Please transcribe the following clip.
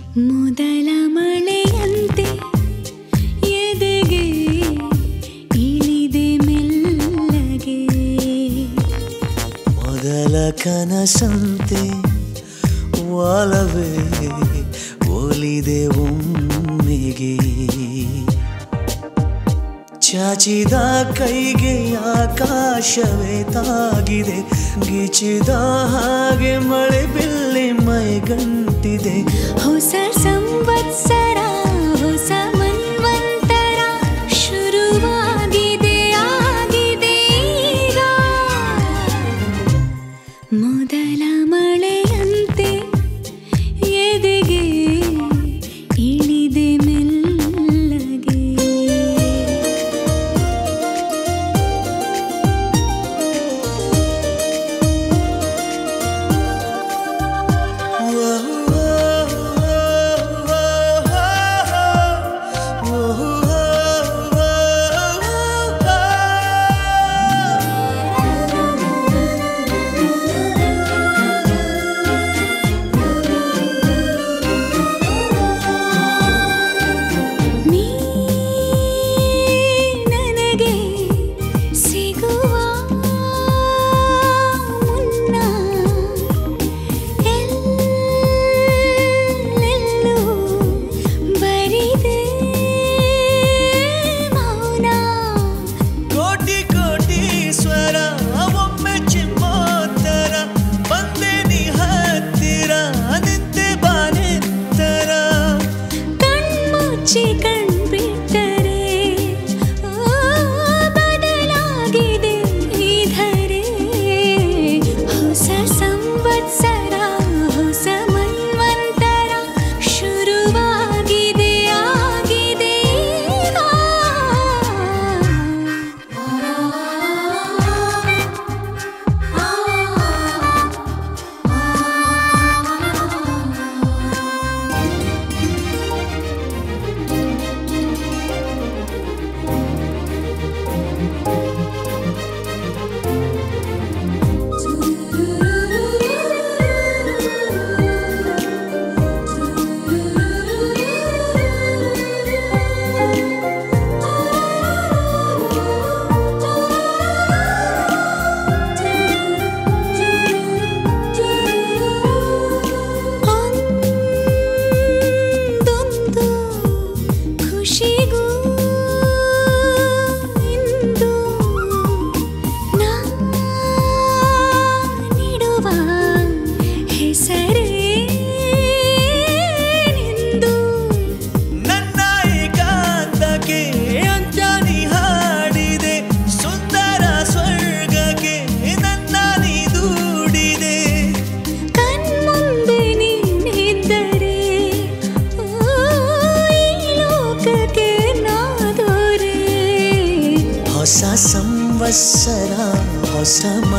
ಮೊದಲ ಮಳೆಯಂತೆ ಎದೆಗೆ ಇಳಿದೆ ಮೆಲ್ಲಗೆ ಮೊದಲ ಕನಸಂತೆ ಒಲವೇ ಒಲಿದೆ ಒಮ್ಮೆಗೆ ಚಾಚಿದ ಕೈಗೆ ಆಕಾಶವೇ ತಾಗಿದೆ ಗಿಚಿದ ಹಾಗೆ ಮಳೆ ಬಿಲ್ಲಿ ಮೈಗಂಟಿದೆ ಹೊಸ ಸಂವತ್ಸರ ಹೊಸ ಮನ್ವಂತರ ಶುರುವಾಗಿದೆ ಆಗಿದೆ ಈಗ ಮೊದಲ ಮಳೆಯಂತೆ ಎದೆಗೆ ಇಳಿದೆ ಮೆಲ್ಲಗೆ ನೀ ನನಗೆ ಸಿಗುವ ಮುನ್ನ ಎಲ್ಲೆಲ್ಲೂ ಬರಿದೆ ಮೌನ ಕೋಟಿ ಕೋಟಿ ಸ್ವರ ಒಮ್ಮೆ ಚಿಮ್ಮೋತ್ತರ ಬಂದೆ ನೀ ಹತ್ತಿರ ನಿಂತೆ ಬಾನೆತ್ತರ ಕಣ್ಮುಚ್ಚಿ ಕಣ್ಬಿಟ್ಟರೆ ಆ, ಬದಲಾಗಿದೆ ಈ ಧರೆ ಹೊಸ ಸಂವತ್ಸರ ಹೊಸ ಮನ್ವಂತರ ಶುರುವಾಗಿದೆ ಆಗಿದೆ ಈಗ. ಒಂದೊಂದು ಖುಷಿಗೂ ಇಂದು ನಾ ನೀಡುವ ಹೆಸರೇ ನಿಂದು ನನ್ನ ಏಕಾಂತಕ್ಕೆ ಅಂಜಾನಿ ಹಾಡಿದೆ ಸುಂದರ ಸ್ವರ್ಗಕ್ಕೆ ನನ್ನ ನೀ ದೂಡಿದೆ ಕಣ್ಮುಂದೆ ನೀನಿದ್ದರೆ ಓ, ಈ ಲೋಕಕ್ಕೆ ನಾದೋರೆ ಹೊಸ ಸಂವತ್ಸರ ಹೊಸ